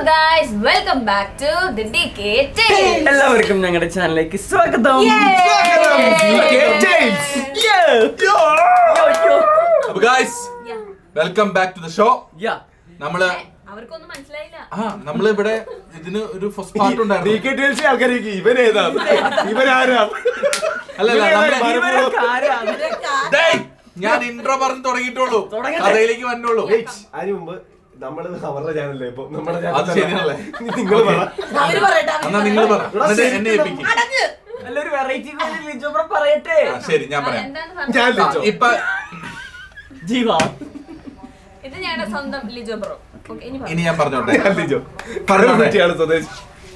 Guys welcome back to the DK എല്ലാവർക്കും ഞങ്ങളുടെ ചാനലിലേക്ക് സ്വാഗതം അപ്പൊ guys welcome back to the show Yeah. നമ്മള് അവർക്കൊന്നും മനസ്സിലായില്ല ആ നമ്മള് ഇവിടെ ഇതിന് ഒരു ഫസ്റ്റ് പാർട്ട് ഉണ്ടായിരുന്നു ആൾക്കാർക്ക് ഇവനേതാ ഇവനാരാ അല്ല അല്ല നമ്മള് ഇവരൊക്കെ ആരാണ്? ഡേയ്, ഞാൻ ഇൻട്രോ പറഞ്ഞ് തുടങ്ങിയിട്ടുള്ളൂ തുടങ്ങട്ടെ. കഥയിലേക്ക് വന്നോളൂ അതിന് മുമ്പ് നമ്മള് അവരുടെ ചാനലല്ലേ ഇപ്പൊ നമ്മുടെ അത് ശരിയാണല്ലേ നിങ്ങൾ പറ അവര് പറയട്ടെ എന്നാ നിങ്ങൾ പറ എന്നിട്ട് എന്നെ ഏൽപ്പിക്കും നല്ലൊരു വെറൈറ്റി ലിജോ ബ്രോ പറയട്ടെ ആ, ശരി ഞാൻ പറയാം എന്താന്ന് ഞാൻ പറഞ്ഞു ആ, ലിജോ. ഇപ്പൊ ജീവ ഇത് ഞങ്ങളുടെ സ്വന്തം ലിജോ ബ്രോ ഓക്കെ ഇനി പറ. ഇനി ഞാൻ പറഞ്ഞോട്ടെ ഞാൻ ലിജോ പറയാൻ പറ്റിയാണ് സ്വദേശ്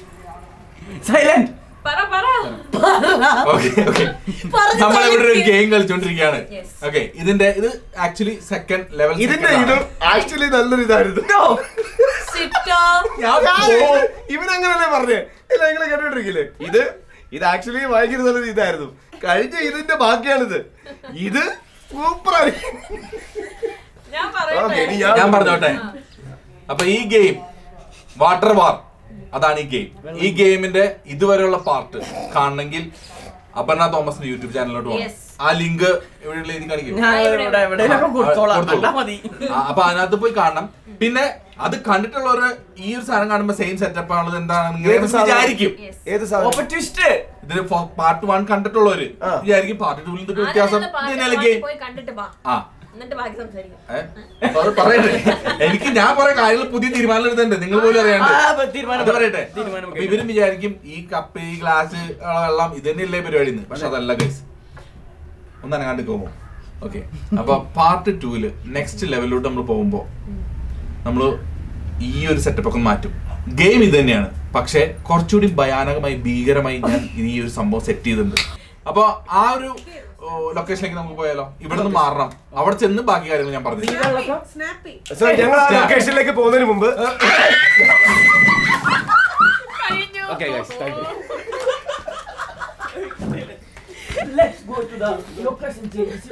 സൈലന്റ് പറ പറ ഓക്കെ ഓക്കെ നമ്മളിവിടെ ഒരു ഗെയിം കളിച്ചോണ്ടിരിക്കുകയാണ് Yes. ഓക്കെ ഇതിന്റെ ഇത് ആക്ച്വലി സെക്കൻഡ് ലെവൽ ഇതിന്റെ ഇത് ആക്ച്വലി നല്ലൊരു ഇതായിരുന്നു സിറ്റോ ഇവൻ അങ്ങനല്ലേ പറഞ്ഞേ ഇല്ല നിങ്ങളെ കേട്ടോണ്ടിരിക്കില്ലേ ഇത് ഇത് ആക്ച്വലി ഭയങ്കര നല്ലൊരു ഇതായിരുന്നു കഴിഞ്ഞ ഇതിന്റെ ബാക്കിയാണിത് ഇത് സൂപ്പർ ഞാൻ പറയട്ടെ ഞാൻ പറഞ്ഞോട്ടെ അപ്പൊ ഈ ഗെയിം വാട്ടർ വാർ അതാണ് ഈ ഗെയിം ഈ ഗെയിമിന്റെ ഇതുവരെയുള്ള പാർട്ട് കാണണമെങ്കിൽ അപർണ തോമസിന്റെ യൂട്യൂബ് ചാനലിലോട്ട് പോകണം Yes. ആ ലിങ്ക് ഇവിടെ എഴുതി കാണിക്കും ഞാൻ ഇവിടെ എവിടെയൊക്കെ കൊടുത്തോളാം കൊടുത്തോളൂ. കണ്ടാ മതി ആ, അപ്പൊ അതിനകത്ത് പോയി കാണണം പിന്നെ അത് കണ്ടിട്ടുള്ളവര് ഈ ഒരു സാധനം കാണുമ്പോ സെയിം സെറ്റപ്പ് ആണത് എന്താണെന്ന് ഏത് സാധനം? വിചാരിക്കും Yes. ഏത് സാധനം ഓപ്പൺ ട്വിസ്റ്റ് ഇതിന് പാർട്ട് വൺ കണ്ടിട്ടുള്ളവര് ആ. വിചാരിക്കും പാർട്ട് ടൂവിൽ നിന്നിട്ട് വ്യത്യാസം ആദ്യം പാട്ട് ഇതിനല്ലേ പാടി ഗെയിം പോയി കണ്ടിട്ട് വാ ആ എന്നിട്ട് ബാക്കി സംസാരിക്കും ഏ? അപ്പൊ അത് പറയട്ടെ എനിക്ക് ഞാൻ കുറെ കാര്യങ്ങൾ പുതിയ തീരുമാനം എടുത്തിട്ടുണ്ട് നിങ്ങൾ പോലും അറിയാണ്ട് ആ, അപ്പൊ തീരുമാനം അത് പറയട്ടെ തീരുമാനം അപ്പൊ ഇവരും വിചാരിക്കും ഈ കപ്പ് ഈ ഗ്ലാസ് വെള്ളം ഇത് തന്നെയല്ലേ പരിപാടി പക്ഷെ അതല്ല ഗൈസ് ഒന്ന് അനങ്ങാണ്ട് പോകുമോ ഓക്കെ അപ്പൊ പാർട്ട് ടൂല് നെക്സ്റ്റ് ലെവലിലോട്ട് നമ്മൾ പോകുമ്പോ നമ്മൾ ഈ ഒരു സെറ്റപ്പ് ഒക്കെ മാറ്റും ഗെയിം ഇത് തന്നെയാണ് പക്ഷെ കുറച്ചുകൂടി ഭയാനകമായി ഭീകരമായി ഞാൻ ഈ ഒരു സംഭവം സെറ്റ് ചെയ്തിട്ടുണ്ട് അപ്പൊ ആ ഒരു ലൊക്കേഷനിലേക്ക് നമുക്ക് പോയാലോ ഇവിടെ നിന്ന് മാറണം അവിടെ ചെന്ന് ബാക്കി കാര്യങ്ങൾ ഞാൻ പറഞ്ഞു സോ ഞങ്ങൾ ആ ലൊക്കേഷനിലേക്ക് പോകുന്നതിന് മുമ്പ് കഴിഞ്ഞു Okay, guys, thank you. Let's go to the location change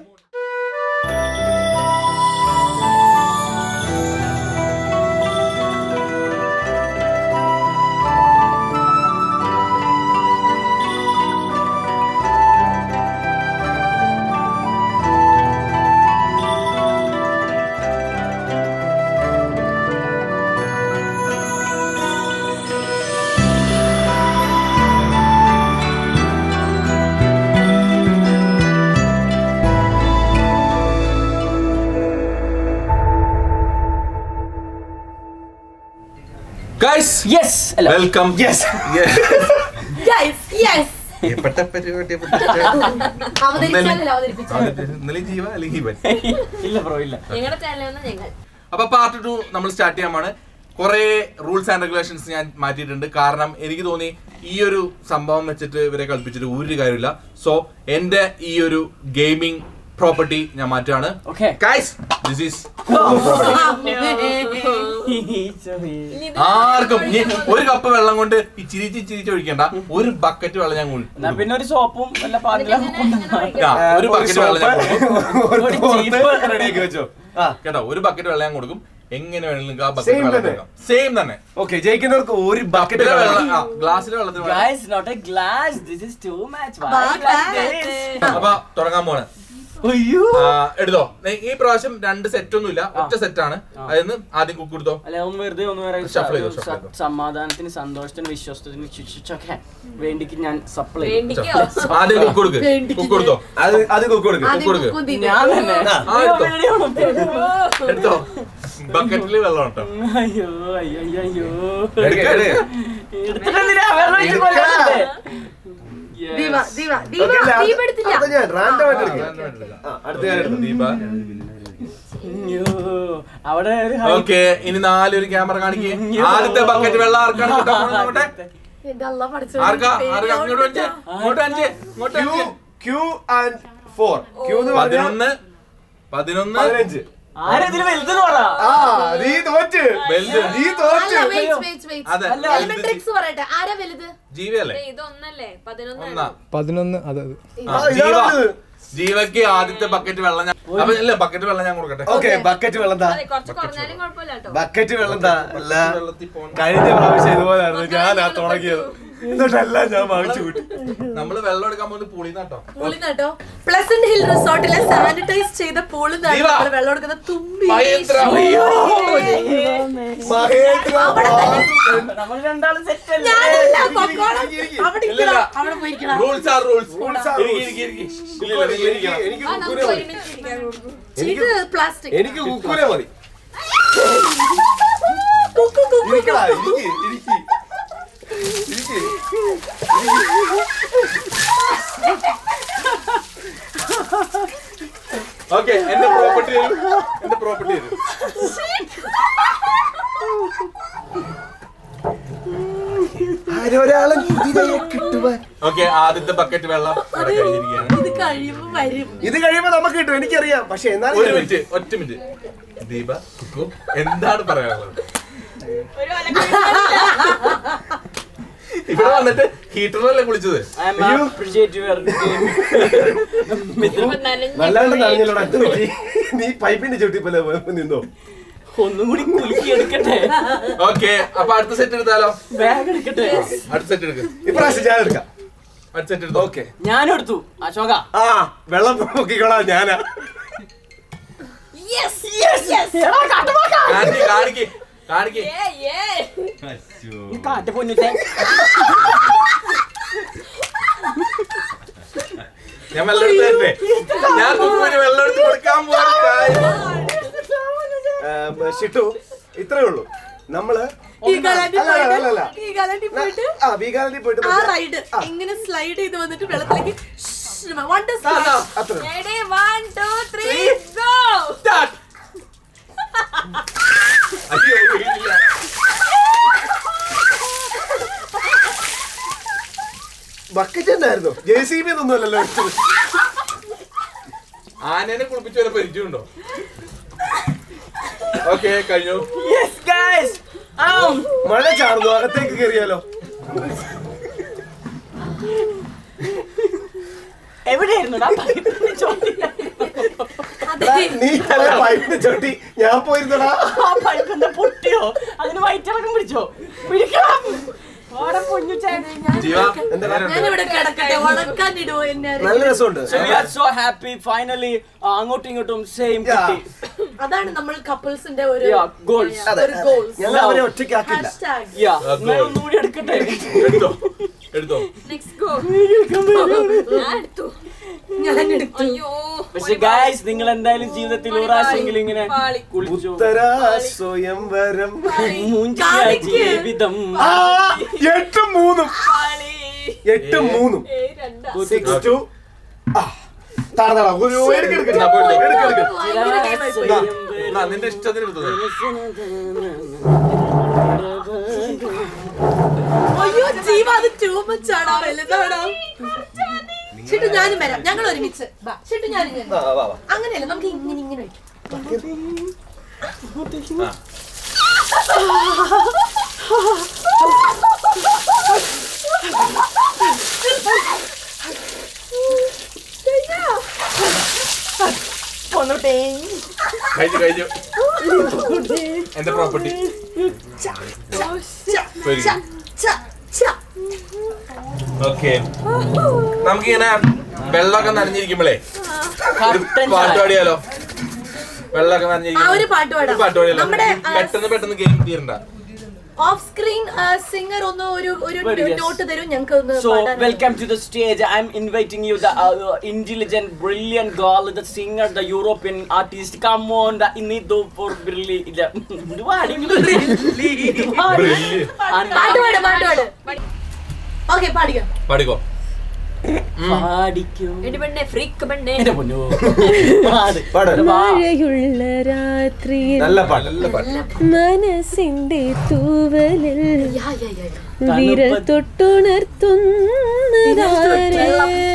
guys yes അല്ല വെൽക്കം യെസ് യെസ് യെസ് എപ്പെട്ട പരിപാടി അവതരിച്ചാലല്ലോ അവതരിപ്പിച്ചു ഇന്നലെ ജീവ അല്ലെങ്കിൽ ഇവൻ ഇല്ല ബ്രോ ഇല്ല ഞങ്ങളുടെ ചാനലിൽ ഞങ്ങൾ അപ്പൊ പാർട്ട് ടു നമ്മൾ സ്റ്റാർട്ട് ചെയ്യാമാണ് കുറെ റൂൾസ് ആൻഡ് റെഗുലേഷൻസ് ഞാൻ മാറ്റിയിട്ടുണ്ട് കാരണം എനിക്ക് തോന്നി ഈ ഒരു സംഭവം വെച്ചിട്ട് ഇവരെ കളിപ്പിച്ചിട്ട് ഒരു കാര്യമില്ല സോ എന്റെ ഈ ഒരു ഗെയിമിംഗ് പ്രോപ്പർട്ടി ഞാൻ മാറ്റുകയാണ് ഓക്കെ ഗൈസ് ദിസ് ഈസ് ആർക്കും ഇനി ഒരു കപ്പ് വെള്ളം കൊണ്ട് ഈ ചിരിച്ച് ചിരിച്ച് ഒഴിക്കണ്ട ഒരു ബക്കറ്റ് വെള്ളം ഞാൻ കുടി- എന്നാ പിന്നെ ഒരു സോപ്പും വല്ല പാടിലും ആ, ഒരു ബക്കറ്റ് വെള്ളം ഞാൻ കൊടുക്കും ഒരു ജീപ്പ് റെഡിയാക്കി വെച്ചോ ആ കേട്ടോ ഒരു ബക്കറ്റ് വെള്ളം ഞാൻ കൊടുക്കും എങ്ങനെ വേണമെങ്കിലും നിങ്ങൾക്ക് ആ Same ബക്കറ്റ് വെള്ളം തന്നെ? കൊടുക്കാം സെയിം തന്നെ ഓക്കെ ജയിക്കുന്നവർക്ക് ഒരു ബക്കറ്റ് കപ്പിലെ വെള്ളം വെള്ളം ആ, ഗ്ലാസ്സിലെ വെള്ളത്തിൽ വെള്ളം Guys, not a glass. This is too much. Why like this? അപ്പൊ തുടങ്ങാൻ പോണ് അയ്യോ ആ, എടുത്തോ നെ- ഈ പ്രാവശ്യം രണ്ട് സെറ്റ് ഒന്നുമില്ല ഒറ്റ സെറ്റ് ആണ് അതിന് ആദ്യം കുക്ക് എടുത്തോ അല്ല ഒന്ന് വെറുതെ ഒന്ന് വേറെ Shuffle ചെയ്തോ, സ- shuffle ചെയ്തോ. സമാധാനത്തിന് സന്തോഷത്തിന് വിശ്വാസത്തിന് ചുച്ചൊക്കെ വേണ്ടിക്ക് ഞാൻ സപ്ലൈ വേണ്ടിക്കോ ആദ്യം കുക്ക് കൊടുക്ക് കുക്ക് കൊടുത്തോ അത് അത് കുക്ക് കൊടുക്കും കുക്ക് കൊടുക്ക് ഞാൻ തന്നെ ആ, അയ്യോ, എടുത്തോ. പേടിയാവുന്നു. എടുത്തോ ബക്കറ്റില് വെള്ളം കേട്ടോ അയ്യോ അയ്യോ അയ്യോ അയ്യോ എടുക്ക്, എടുക്ക്. എടുത്തിട്ടെന്തിനാ വെള്ളം ഒഴിച്ച് കൊല്ലണ്ടേ? Yes. ദീപ ദീപ ദീപ Okay, അല്ല, ദീപ എടുത്തില്ല അടുത്ത ഞാൻ റാൻഡം ആയിട്ട് എടുക്കാം വേണ്ടില്ല. ആ, അടുത്ത ഞാൻ എടുത്തു ദീപ അയ്യോ അവിടെ ഒരു ഹൈ- ഓക്കെ ഇനി നാലൊരു ക്യാമറ കാണിക്കേ ആദ്യത്തെ ബക്കറ്റ് വെള്ളം ആർക്കാണ് കിട്ടാൻ പോകുന്നത് നോക്കട്ടെ എന്റെ അല്ല പഠിച്ചു ആർക്കാ ആർക്കാ ഇങ്ങോട്ട് അഞ്ച് ഇങ്ങോട്ട് അഞ്ച് ഇങ്ങോട്ട് ക്യൂ അഞ്ച് ക്യൂ ആൻഡ് ഫോർ ക്യൂ എന്ന് പറഞ്ഞാൽ പതിനൊന്ന് പതിനൊന്ന് പതിനഞ്ച് ആരെതിന് വലുതെന്ന് പറ ആ നീ തോറ്റ് വലുത്. നീ തോറ്റ് അല്ല വെയിറ്റ് വെയിറ്റ് വെയിറ്റ് അതെ അല്ല, വലുത് ട്രിക്സ് പറയട്ടെ ആരാ വലുത് ജീവിയല്ലേ ഇതൊന്നല്ലേ പതിനൊന്ന് ഒന്നാ പതിനൊന്ന് അത് അത്. ആ, ആ, ജീവ ഇതാണ് ഇത്. ജീവയ്ക്ക് ആദ്യത്തെ ബക്കറ്റ് വെള്ളം ഞാൻ അപ്പൊ ഇല്ല ബക്കറ്റ് വെള്ളം ഞാൻ കൊടുക്കട്ടെ ഓക്കെ ബക്കറ്റ് വെള്ളം താ അതെ കുറച്ച് കുറഞ്ഞാലും കുഴപ്പമില്ല കേട്ടോ ബക്കറ്റ് വെള്ളം താ അല്ല വെള്ളത്തിൽ പോകണം കഴിഞ്ഞ പ്രാവശ്യം ഇതുപോലായിരുന്നു ഞാനാ തുടങ്ങിയത് എന്നിട്ടെല്ലാം ഞാൻ വാങ്ങിച്ചു കൂട്ടി നമ്മള് വെള്ളം എടുക്കാൻ പോകുന്നത് പുളിന്നാട്ടോ പൂളിൽ കേട്ടോ പ്ലസന്റ് ഹിൽ റിസോർട്ടിലെ സാനിറ്റൈസ് ചെയ്ത പൂളിൽ നിന്നാണ് ജീവ. നമ്മള് വെള്ളം എടുക്കുന്ന തുമ്പി മഹേന്ദ്ര. മഹേന്ദ്ര നമ്മൾ രണ്ടാളും സെറ്റ് അല്ലേ ഞാനല്ല, പൊക്കോളം. അവിടെ ഇല്ലില്ല. ഇരിക്കണം, അവിടെ പോയിരിക്കണം rules are rules Rules are rules. എനിക്ക് എനിക്ക് ആ, നമുക്ക് കുക്കുരെ മതി ഒരുമിച്ച് ഇരിക്കാൻ കൊടുക്കും. ഇത് പ്ലാസ്റ്റിക് എനിക്ക് കുക്കുരെ മതി ഇരിക്കടാ ഇരിക്ക് ഇരിക്ക് ഇരിക്ക് ഓക്കെ എന്റെ പ്രോപ്പർട്ടി തരും എന്റെ പ്രോപ്പർട്ടി തരും ആരൊരാളെ ഇതിനെ കിട്ടുവാൻ ഓക്കെ ആദ്യത്തെ ബക്കറ്റ് വെള്ളം ഇവിടെ കഴിഞ്ഞിരിക്കുകയാണ് ഇത് കഴിയുമ്പോ വരും ഇത് കഴിയുമ്പോ നമുക്ക് കിട്ടും എനിക്കറിയാം പക്ഷെ ഒരു എന്നാലും മിനിറ്റ് ഒറ്റ മിനിറ്റ് ദീപ കുക്കു എന്താണ് പറയാനുള്ളത് ഒരു വലക്കറി ഇവിടെ വന്നിട്ട് ഹീറ്ററിലല്ലേ കുളിച്ചത് ഐ ആം അപ്രിഷിയേറ്റ് യുവർ ഇപ്പൊ നനഞ്ഞ് വല്ലാണ്ട് കുഴി. നനഞ്ഞല്ലോടാ എന്ത് പറ്റി? നീ പൈപ്പിന്റെ ചുട്ടിപ്പല്ലേ നിന്നോ ഒന്നും കൂടി കുലുക്കി എടുക്കട്ടെ ഓക്കെ അപ്പൊ അടുത്ത സെറ്റ് എടുത്താലോ ബാഗ് എടുക്കട്ടെ അടുത്ത സെറ്റ് എടുക്ക് ഇപ്രാവശ്യം ഞാൻ എടുക്കാം അടുത്ത സെറ്റ് എടുത്തോ ഓക്കെ ഞാനും എടുത്തു അശോക ആ വെള്ളം പൊക്കിക്കോളാം ഞാനാ Yes, yes, yes. കാണിക്ക് കാണിക്ക് കാണിക്ക് Yeah, yeah. കാറ്റ് പൊന്നിട്ടേ ഞാൻ വെള്ളം എടുത്ത് തരട്ടെ ഞാൻ കുക്കുവിന് വെള്ളം എടുത്ത് കൊടുക്കാൻ പോവാണ് ഷിട്ടു ഇത്രേ ഉള്ളൂ നമ്മള് ഈ ഗാലന്റി അല്ല, അല്ല, അല്ല, അല്ല. പോയിട്ട് ഈ ഗാലന്റി പോയിട്ട് ആ വീഗാലി പോയിട്ട് ആ മറ്റേ- റൈഡ് ആ, ഇങ്ങനെ സ്ലൈഡ് ചെയ്ത് വന്നിട്ട് വെള്ളത്തിലേക്ക് വൺ ടു ആ, ആ. അത്രേ Ready? One, two, three, go. Start. അയ്യോ വീണില്ല. ബക്കറ്റ് തന്നെയായിരുന്നു ജെ സി ബി ഒന്നും അല്ലല്ലോ എടുത്തത്. ആനേനെ കുളിപ്പിച്ച വല്ല പരിചയമുണ്ടോ ഓക്കെ കഴിഞ്ഞു യെസ് ഗൈസ് ആം മഴ ചാർന്നു അകത്തേക്ക് കയറിയാലോ എവിടെയായിരുന്നു എടാ, നീ അല്ല പൈപ്പിന്റെ ചൊട്ടി ഞാൻ പോയിരുന്നടാ ആ പഴുക്കുന്ന പൊട്ടിയോ അതിന് വയറ്റിളക്കം പിടിച്ചോ പിടിക്കണം ഓടെ പൊന്നു ചേട്ടൻ ജീവ എന്താ? ഞാനിവിടെ കിടക്കട്ടെ ഉണക്കാൻ ഇടുവോ എന്നെ നല്ല ആരെങ്കിലും? രസമുണ്ട് So we are so happy finally uh, അങ്ങോട്ടും ഇങ്ങോട്ടും സെയിം Yeah. കിട്ടി അതാണ് നമ്മൾ കപ്പിൾസിന്റെ ഒരു Yeah, goals. Yeah, അതെ ഒരു goals. ഞങ്ങൾ അവരെ ഒറ്റയ്ക്കാക്കില്ല Hashtag. യാ Uh, goal. ഒന്നുകൂടി എടുക്കട്ടെ എടുത്തോ എടുത്തോ Next go. ഞാൻ എടുത്തു. ഞാൻ എടുത്തു അയ്യോ. പക്ഷെ ഗായ്സ് നിങ്ങൾ എന്തായാലും ജീവിതത്തിൽ ഒരു പ്രാവശ്യമെങ്കിലും ഇങ്ങനെ പാളി. കുളിച്ചു ഉത്തര സ്വയംവരം മൂഞ്ചിയ കാണിക്ക്. ജീവിതം ആ, എട്ടും മൂന്നും പാളി. എട്ടും മൂന്നും ഏയ്, രണ്ടാ. സിക്സ് ടു താഴെ താഴെ ഒരു എടുക്ക് എടുക്ക് എന്നാ പോയിട്ട്. എടുക്ക് എടുക്ക് ഭയങ്കര game ആയി പോയി. എന്നാ, നിന്റെ ഇഷ്ടത്തിന് എടുത്തോ അയ്യോ ജീവ അത് ടൂ മച്ച് ആണോ വലുതാണോ ഷിട്ടു ഞാനും വരാം ഞങ്ങൾ ഒരുമിച്ച് വാ ഷിട്ടു ഞാനും ഞാൻ ആ, വാ, വാ. അങ്ങനെയല്ല നമുക്ക് ഇങ്ങനെ ഇങ്ങനെ വയ്ക്കാം കഴിഞ്ഞു കഴിഞ്ഞു എന്റെ പ്രോപ്പർട്ടി ച, ച, ച. ഓക്കെ നമുക്കിങ്ങനെ വെള്ളമൊക്കെ നനഞ്ഞിരിക്കുമ്പോഴേ ഒരു പാട്ട് പാടിയാലോ വെള്ളമൊക്കെ ആ നനഞ്ഞിരിക്കുമ്പോ ഒരു പാട്ട് ഒരു പാടാം പാട്ട് പാടിയാലോ നമ്മുടെ പെട്ടെന്ന് പെട്ടെന്ന് ഗെയിം തീരണ്ട ഓഫ് സ്ക്രീൻ സിംഗർ ഒന്ന് ഒരു ഒരു Very yes. നോട്ട് തരും ഞങ്ങൾക്ക് ഒന്ന് So പാടാൻ. welcome to the stage. I'm inviting you, the uh, intelligent, brilliant girl, the singer, the European artist. Come on, the Inido for Brilli. the- ഇത് പാടി, ഇത് പാടി. Brilli. And- പാട്ട് പാട് പാട്ട് പാട് ഓക്കെ പാടിക്കോ പാടിക്കോ പാടിക്കൂ. എടി പെണ്ണെ, freak പെണ്ണെ. എന്റെ പൊന്നോ. പാട്. പാട്. മഴയുള്ള രാത്രിയിൽ നല്ല പാട്ട് നല്ല പാട്ട് മനസ്സിന്റെ തൂവലിൽ യാ, യാ, യാ, യാ. വിരൽ തൊട്ടുണർത്തുന്നതാരേ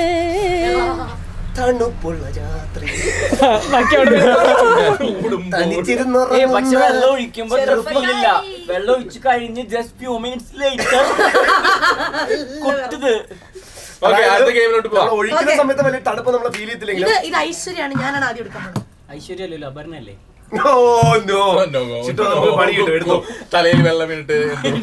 തണുപ്പുള്ള രാത്രി കൂടുമ്പോൾ ഏ, പക്ഷെ വെള്ളം ഒഴിക്കുമ്പോ ചെറുപ്പക്കാരി. ഫീലില്ല വെള്ളം ഒഴിച്ച് കഴിഞ്ഞ് ജസ്റ്റ് ഫ്യൂ മിനിറ്റ്സ് ലേറ്റർ കൊട്ടത് ഓക്കെ അടുത്ത ഗെയിമിലോട്ട് നമ്മൾ പോവാം ഒഴിക്കുന്ന Okay. സമയത്ത് വലിയ തണുപ്പ് നമ്മളെ ഫീൽ ഇത് ചെയ്തില്ലെങ്കിലും ഇത് ഐശ്വര്യാണ് ഞാനാണ് ആദ്യം എടുക്കാൻ പോകുന്നത് ഐശ്വര്യല്ലോ അപർണല്ലേ ഓ നോ ചിട്ടോ നമുക്ക് പണി കിട്ടും എടുത്തോ തലയിൽ വെള്ളം വീണിട്ട്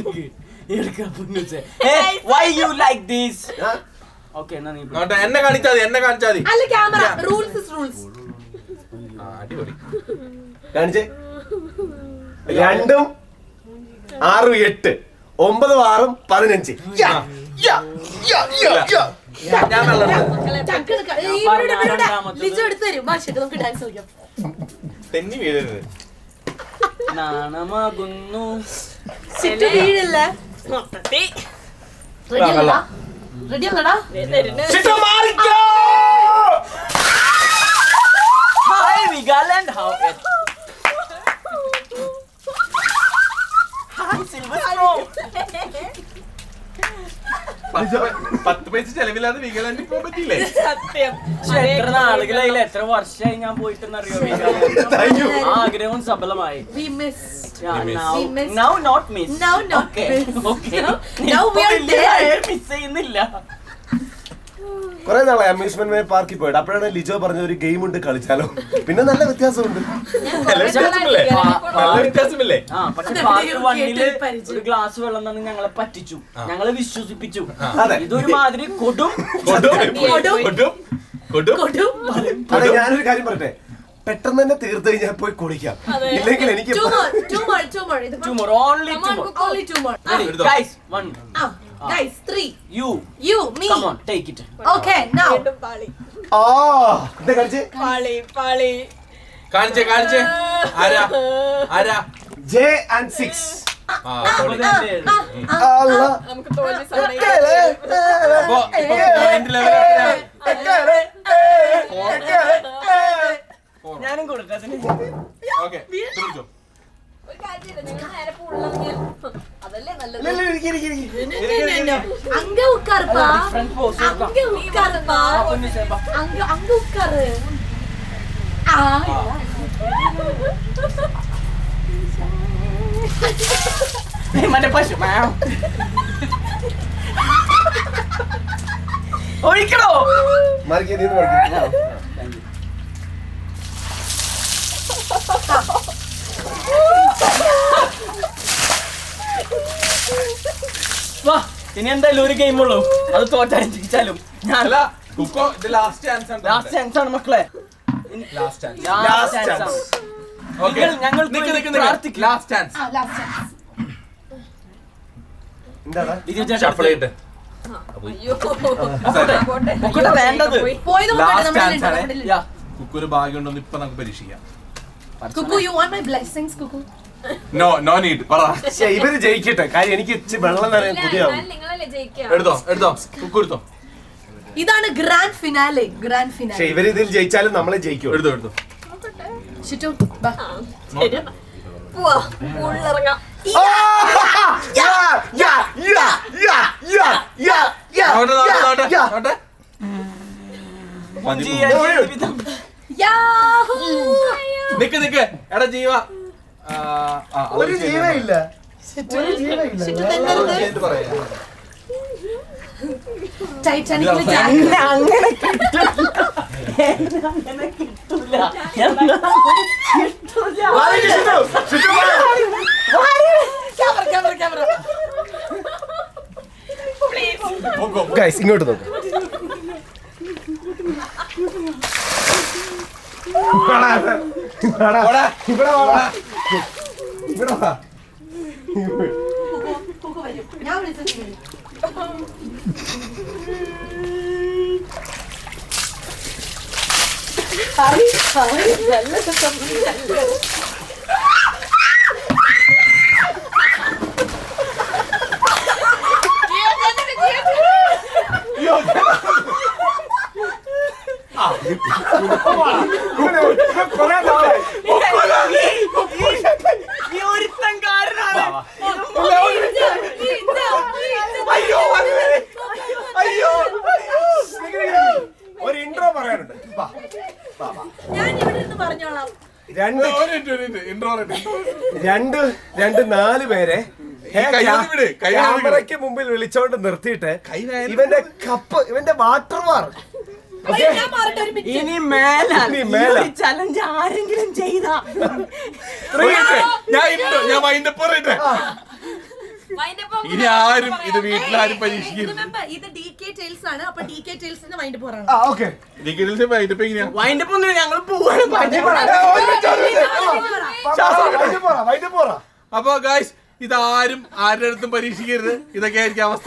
വൈ യു ലൈക്ക് ദിസ് ആ? ഓക്കെ എന്നാ നീ പിടി. നോട്ടെ എന്നെ കാണിച്ചാ മതി എന്നെ കാണിച്ചാ മതി അല്ല ക്യാമറ റൂൾസ് ഇസ് റൂൾസ് ആ, അടിപൊളി കാണിച്ചേ രണ്ടും ആറും എട്ട് ഒമ്പതും ആറും പതിനഞ്ച് യാ, യാ, യാ, യാ, യാ. ഞാൻ വെള്ളം എടുത്തു. ലിജു എടുത്തു തരും ഭാഷ നമുക്ക് ഡാൻസ് കളിക്കാം തെന്നി വീഴരുത് നാണമാകുന്നു ചുറ്റു വീഴില്ല റെഡി അല്ലടാ റെഡി അല്ലടാ ചിട്ടോ മാറിക്കോ! Hi, Vigaland. How it? Hi, Silver Snow. പത്ത് പൈ- പത്ത് പൈസ ചെലവില്ലാതെ വികലാണ്ടി പോകാൻ പറ്റില്ലേ സത്യം പക്ഷെ എത്ര നാളുകളായില്ല എത്ര വർഷമായി ഞാൻ പോയിട്ടെന്നറിയോ Thank you. ആ ആഗ്രഹവും സഫലമായി we miss now, We miss- now not miss. Now not Okay, miss. okay. Now- now we are ഇപ്പൊ വലിയ there. കാര്യം miss ചെയ്യുന്നില്ല കുറെ നാളെ അമ്യൂസ്മെന്റ് പാർക്കിൽ പോയിട്ട് അപ്പോഴാണ് ലിജോ പറഞ്ഞ ഒരു ഗെയിം ഉണ്ട് കളിച്ചാലോ പിന്നെ നല്ല വ്യത്യാസമുണ്ട് നല്ല വ്യത്യാസമില്ലേ നല്ല വ്യത്യാസമില്ലേ ആ പക്ഷെ അതെ, പാർട്ട് കേട്ട് വണ്ണില് പരിചയം. ഒരു ഗ്ലാസ് വെള്ളം തന്ന് ഞങ്ങളെ പറ്റിച്ചു ഞങ്ങളെ വിശ്വസിപ്പിച്ചു അതെ. ഇതൊരു മാതിരി കൊടും കൊടും കൊടും. കൊടും കൊടും കൊടു അതെ ഞാനൊരു കാര്യം പറയട്ടെ പെട്ടെന്ന് തന്നെ തീർത്ത് കഴിഞ്ഞാൽ പോയി കുടിക്കാം ഇല്ലെങ്കിൽ എനിക്ക് two more two more two more ഇത് tumor only Come on, tumor Coco. Only two more Ready, എടുത്തോ. guys one guys three you you me come on take it okay now വീണ്ടും പാളി ആ എന്താ കളിച്ചേ പാളി പാളി കാണിച്ചേ കാണിച്ചേ ആരാ ആരാ ജെ ആൻഡ് സിക്സ് ആ പൊളി. നമുക്ക് തോൽവി സമ്മതിക്കാം അപ്പൊ ഇപ്പൊ point level എത്രയാ? ഞാനും കൊടുത്തേ Okay, പിടിച്ചോ. ഒരു കാര്യമില്ല നിങ്ങൾ നേരെ പുള്ളെങ്കിൽ അതല്ലേ നല്ലത് அங்க உட்காருப்பா different pose കൊടുക്കാം. அங்க உட்காருப்பா ആ, പൊന്നു സേബ. அங்க அங்க உட்காரு ആ ഏയ്, മറ്റേ പശു മാം. ഒഴിക്കണോ മാറിക്കേ നീ മാറിക്കേ Thank you. വാ ഇനി എന്തായാലും ഒരു ഗെയിം ഉള്ളൂ അത് തോറ്റാലും ജയിച്ചാലും ഞാൻ അല്ല കുക്കോ ഇത് ലാസ്റ്റ് ചാൻസ് ആണ് ലാസ്റ്റ് ചാൻസ് ആണ് മക്കളെ last chance last Last chance ആണ് chance. ഓക്കെ നിങ്ങൾ- ഞങ്ങൾക്ക് നിക്ക് വേണ്ടി നിക്ക് നിക്ക് പ്രാർത്ഥിക്കും. ലാസ്റ്റ് ചാൻസ് ആ ലാസ്റ്റ് ചാൻസ് എന്താടാ ലിജു ചേട്ടാ ഷഫിൾ ചെയ്തിട്ട് അയ്യോ പോട്ടെ. പോട്ടെ പൊക്കോട്ടെ, വേണ്ടത്. പോയി. പോയത് Last നമ്മുടെ chance ആണ്. നമ്മുടെ യാ കുക്കു ഒരു ഭാഗ്യം ഉണ്ടോന്ന് ഇപ്പൊ നമുക്ക് പരീക്ഷിക്കാം Kukku you want my blessings Kukku no no need പറ ശ്ശെ, ഇവര് ജയിക്കട്ടെ കാര്യം എനിക്ക് ഇച്ചിരി വെള്ളം നനയാൻ ഇല്ല, പുതിയാവും എന്നാൽ നിങ്ങളല്ലേ ജയിക്കുക എടുത്തോ എടുത്തോ കുക്കു എടുത്തോ ഇതാണ് ഗ്രാൻഡ് ഫിനാലെ ഗ്രാൻഡ് പക്ഷെ ഫിനാലെ ഇവര് ഇതിൽ ജയിച്ചാലും നമ്മളെ ജയിക്കും എടുത്തോ എടുത്തോ ഷിറ്റു ബാ ശരിയാണ് പോവാ ഉള്ളിറങ്ങാം നോട്ടെ നോട്ടെ നോട്ടെ നോട്ടെ മതി, ചെയ്യാൻ ജീവിതം. യാഹൂ നിക്ക് നിക്ക് എടാ ജീവ ആ, ആ, അത് ഒരു ചെയ്ത് ജീവയില്ല ഷിറ്റു തന്നരുത് ചെയ്തിട്ട് പറയാം. ടൈറ്റാനിക്കിലെ ഇതാ. ജാക്ക് എന്നെ അങ്ങനെ കിട്ടില്ല എന്നെ അങ്ങനെ കിട്ടൂല എന്നെ അങ്ങനെ കിട്ടൂല ക്യാമറ ക്യാമറ ക്യാമറ പോ, പോ, പോ. ഗൈസ് ഇങ്ങോട്ട് നോക്ക് ഇവിടെ വാ. ഇവിടെ വാ. ഇവിടെ വാ. കുക്കു വരും ഞാൻ വിളിച്ചത് വരും ഹായ് ഹായ് നല്ല രസം ഇവിടെ ഇവിടെ കുറേ നാളായി. ഈ ഒരുത്തൻ കാരനാണ് അയ്യോ വന്നേ. അയ്യോ ഒരു ഇൻട്രോ പറയാനുണ്ട് വാ. വാ, വാ. ഞാൻ ഇവിടെ നിന്ന് പറഞ്ഞോളാം രണ്ട് ഒരു മിനിറ്റ്, ഒരു മിനിറ്റ്. intro പറയട്ടെ, intro. രണ്ട് രണ്ട് നാല് പേരെ ഈ കൈ ഒന്ന് വിട് കൈ ഒന്ന് വിട്. ക്യാമറയ്ക്ക് മുമ്പിൽ വിളിച്ചോണ്ട് നിർത്തിയിട്ട് കൈ വേദന. ഇവന്റെ കപ്പ് ഇവന്റെ വാട്ടർ മാർ ഞാൻ മാറട്ടെ ഒരു മിനിറ്റ് ഇനി മേലാൽ ഇനി മേലാൽ. ചലഞ്ച് ആരെങ്കിലും ചെയ്താ ഇറങ്ങിയിട്ട്. ഞാൻ ഇട്ടോ ഞാൻ മൈൻഡ് പറയട്ടെ ഇനി ആരും ഇത് വീട്ടിലാരും പരീക്ഷിക്കരുത് Remember, ഇത് ഡി കെ ടൈൽസ് ആണ് അപ്പൊ ഡി കെ ടൈൽസിന്റെ മൈൻഡ് പോറാണ് ആ ഓക്കെ ഡിഗ്രിയിൽ മൈൻഡ് ഇപ്പൊ എങ്ങനെയാ വൈൻഡ് ഒന്നും ഞങ്ങൾ പോവാണ് വൈകിട്ട് പോറാ അപ്പൊ ഗായ്സ് ഇതാരും ആരുടെ അടുത്തും പരീക്ഷിക്കരുത് ഇതൊക്കെ ആയിരിക്കും അവസ്ഥ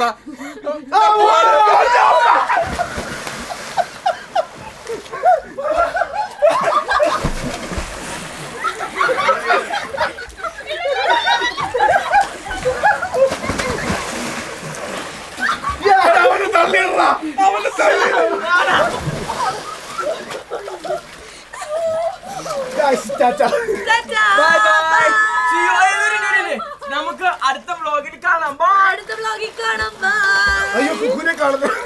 അവനെ തള്ളിയിടറാ. അവനെ തള്ളിയിടറാ. നമുക്ക് അടുത്ത വ്ലോഗിൽ കാണാം Bye. അടുത്ത വ്ലോഗിൽ കാണാം Bye. അയ്യോ കുക്കുനെ കാണുന്നു